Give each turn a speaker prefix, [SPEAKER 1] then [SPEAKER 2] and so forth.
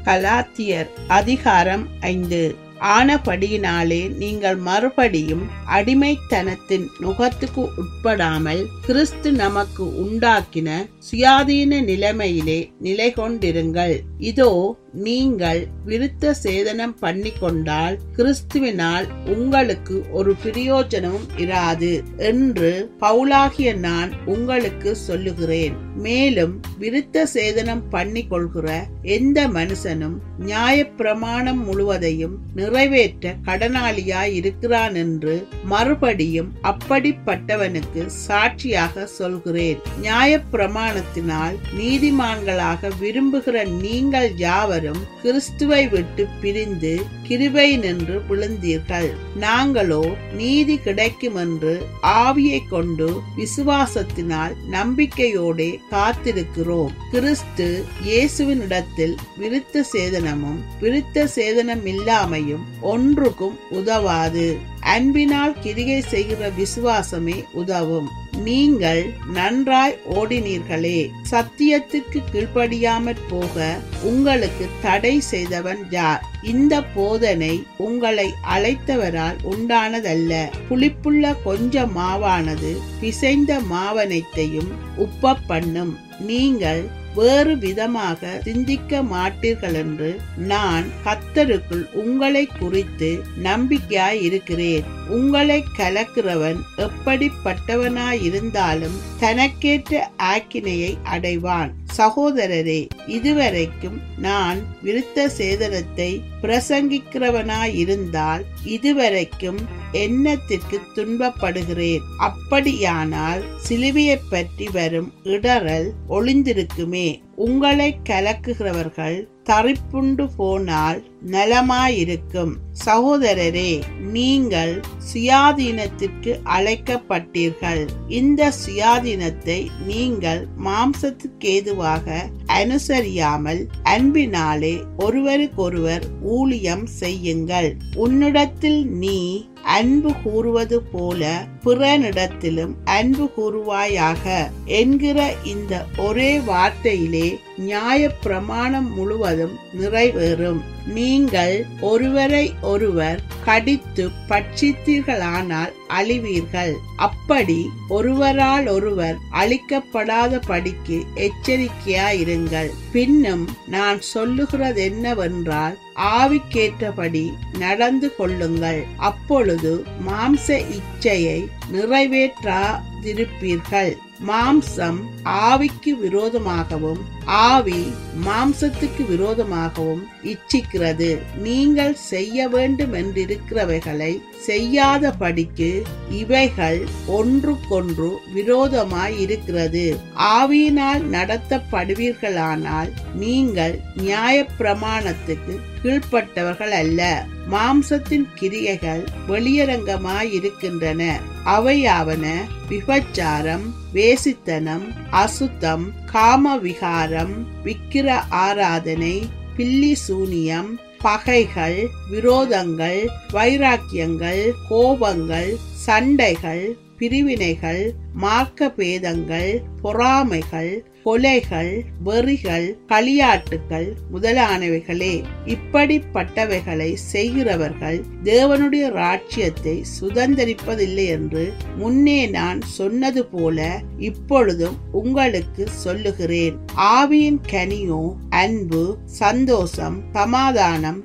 [SPEAKER 1] கலாத்தியர் அதிகாரம் ஐந்து ஆனபடியினாலே நீங்கள் மறுபடியும் அடிமைத்தனத்தின் நுகத்துக்கு உட்படாமல் கிறிஸ்து நமக்கு உண்டாக்கின சுயாதீன நிலைமையிலே நிலை கொண்டிருங்கள் இதோ நீங்கள் விருத்த சேதனம் பண்ணிக்கொண்டால் கிறிஸ்துவினால் உங்களுக்கு ஒரு பிரயோஜனமும் இராது என்று பவுலாகிய நான் உங்களுக்கு சொல்லுகிறேன் மேலும் விருத்த சேதனம் பண்ணிக்கொள்கிற எந்த மனுஷனும் நியாயப்பிரமாணம் முழுவதையும் நிறைவேற்ற கடனாளியாய் இருக்கிறான் என்று மறுபடியும் அப்படிப்பட்டவனுக்கு சாட்சியாக சொல்கிறேன் நியாயப்பிரமாணத்தினால் நீதிமான்களாக விரும்புகிற நீங்கள் யாவரும் கிறிஸ்துவை விட்டு பிரிந்து கிருபை நின்று விழுந்தீர்கள் நாங்களோ நீதி கிடைக்கும் என்று ஆவியை கொண்டு விசுவாசத்தினால் நம்பிக்கையோடே காத்திருக்கிறோம் கிறிஸ்து இயேசுவினிடத்தில் விருத்த சேதனமும் விருத்த சேதனம் இல்லாமையும் ஒன்றுக்கும் உதவாது அன்பினால் கிரிகை செய்கிற விசுவாசமே உதவும் நீங்கள் நன்றாய் ஓடினீர்களே சத்தியத்திற்கு கீழ்ப்படியாமற் போக உங்களுக்கு தடை செய்தவன் யார் இந்த போதனை உங்களை அழைத்தவரால் உண்டானதல்ல புளிப்புள்ள கொஞ்ச மாவானது பிசைந்த மாவனைத்தையும் உப்ப பண்ணும் நீங்கள் வேறு விதமாக சிந்திக்க மாட்டீர்கள் என்று நான் கத்தருக்குள் உங்களை குறித்து நம்பிக்கையாய் இருக்கிறேன் உங்களை கலக்கிறவன் எப்படிப்பட்டவனாயிருந்தாலும் தனக்கேற்ற ஆக்கினையை அடைவான் சகோதரரே இதுவரைக்கும் நான் விருத்த சேதனத்தை பிரசங்கிக்கிறவனாயிருந்தால் இதுவரைக்கும் எண்ணத்திற்கு துன்பப்படுகிறேன் அப்படியானால் சிலுவையை பற்றி வரும் இடறல் ஒளிந்திருக்குமே உங்களை கலக்குகிறவர்கள் தரிப்புண்டு போனால் நலமாயிருக்கும் சகோதரரே நீங்கள் சுயாதீனத்திற்கு அழைக்கப்பட்டீர்கள் இந்த சுயாதீனத்தை நீங்கள் மாம்சத்துக்கு ஏதுவாக அனுசரியாமல் அன்பினாலே ஒருவருக்கொருவர் ஊழியம் செய்யுங்கள் உன்னிடத்தில் நீ அன்பு கூறுவது போல பிறனிடத்திலும் அன்பு கூறுவாயாக என்கிற இந்த ஒரே வார்த்தையிலே நியாய பிரமாணம் முழுவதும் நிறைவேறும் நீங்கள் ஒருவரை ஒருவர் கடித்து பட்சித்தீர்களானால் அழிவீர்கள் அப்படி ஒருவரால் ஒருவர் அழிக்கப்படாத படிக்கு எச்சரிக்கையாயிருங்கள் பின்னும் நான் சொல்லுகிறது என்னவென்றால் ஆவிக்கேற்றபடி நடந்து கொள்ளுங்கள் அப்பொழுது மாம்ச இச்சையை நிறைவேற்றாதிருப்பீர்கள் மாம்சம் ஆவிக்கு விரோதமாகவும் ஆவி மாம்சத்துக்கு விரோதமாகவும் இச்சிக்கிறது நீங்கள் செய்ய வேண்டும் என்றிருக்கிறவைகளை செய்யாத படிக்கு இவைகள் ஒன்றுக்கொன்று விரோதமாய் இருக்கிறது ஆவியினால் நடத்தப்படுவீர்களானால் நீங்கள் நியாய பிரமாணத்துக்கு கீழ்ப்பட்டவர்கள் அல்ல மாம்சத்தின் கிரியைகள் வெளியரங்கமாயிருக்கின்றன அவையாவன விபச்சாரம் வேசித்தனம் அசுத்தம் காமவிகாரம் விக்கிர ஆராதனை பில்லி சூனியம் பகைகள் விரோதங்கள் வைராக்கியங்கள் கோபங்கள் சண்டைகள் பிரிவினைகள் மார்க்க பேதங்கள் பொறாமைகள் கொலைகள் வெறிகள் களியாட்டுகள் முதலானவைகளே இப்படிப்பட்டவைகளை செய்கிறவர்கள் தேவனுடைய ராட்சியத்தை சுதந்திரிப்பதில்லை என்று முன்னே நான் சொன்னது போல இப்பொழுதும் உங்களுக்கு சொல்லுகிறேன் ஆவியின் கனியோ அன்பு சந்தோஷம் சமாதானம்